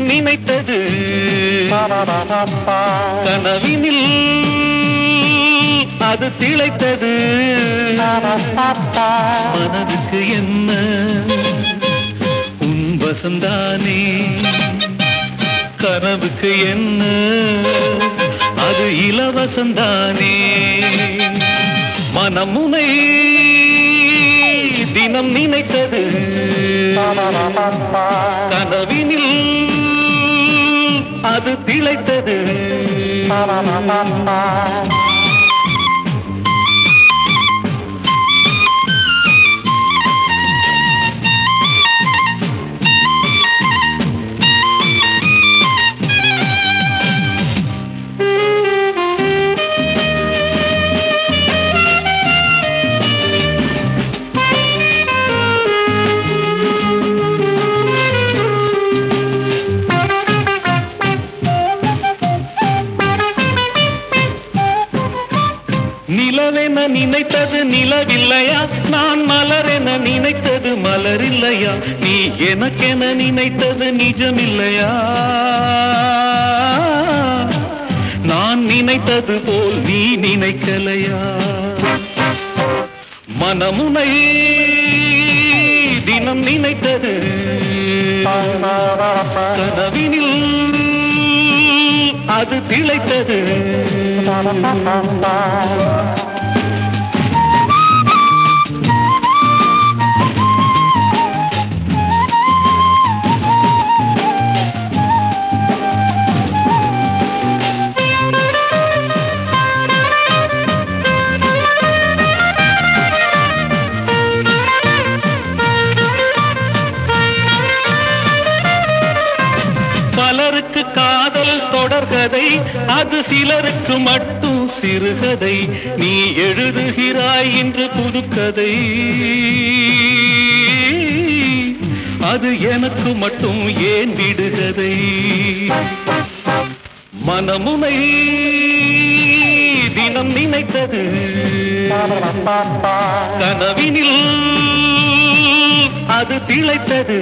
நினைத்தது கனவினில் அது திளைத்தது மனதுக்கு என்ன உன் வசந்தானே கனவுக்கு என்ன அது இலவசந்தானே மனமுனை தினம் நினைத்தது கனவினில் அது திளைத்தது நிலவென நினைத்தது நிலவில்லையா நான் மலரென நினைத்தது மலரில்லையா நீ எனக்கென நினைத்தது நிஜமில்லையா நான் நினைத்தது போல் நீ நினைக்கலையா மனமுனை தினம் நினைத்தது கனவினில் அது திளைத்தது பலருக்கு காதல் தொடர்கதை அது சிலருக்கு மட்டும் சிறுகதை நீ எழுதுகிறாய் என்று புதுக்கதை அது எனக்கு மட்டும் ஏன் விடுகதை மனமுனை தினம் நினைத்தது கனவினில் அது திளைத்தது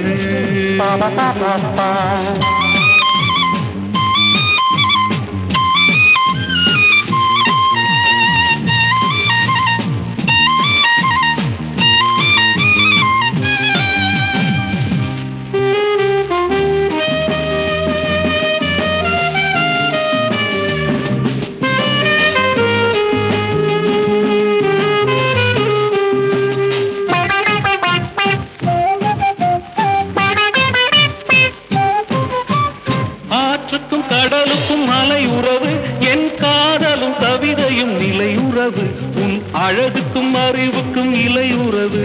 ஆற்றுக்கும் கடலுக்கும் அலை உறவு என் காதலும் கவிதையும் நிலை உறவு உன் அழகுக்கும் அறிவுக்கும் இலை உறவு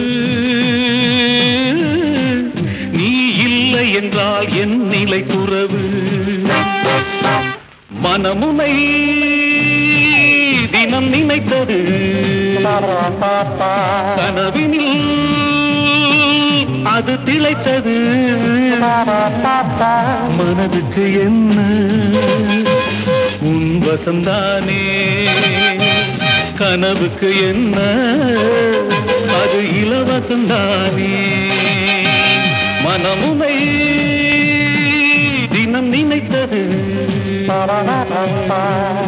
நீ இல்லை என்றால் என் நிலை குறவு மனமுனை தினம் நினைத்தது கனவினில் அது திளைத்தது மனதுக்கு என்ன உன் வசந்தானே கனவுக்கு என்ன அது இலவசந்தானே மனமுனை தினம் நினைத்தது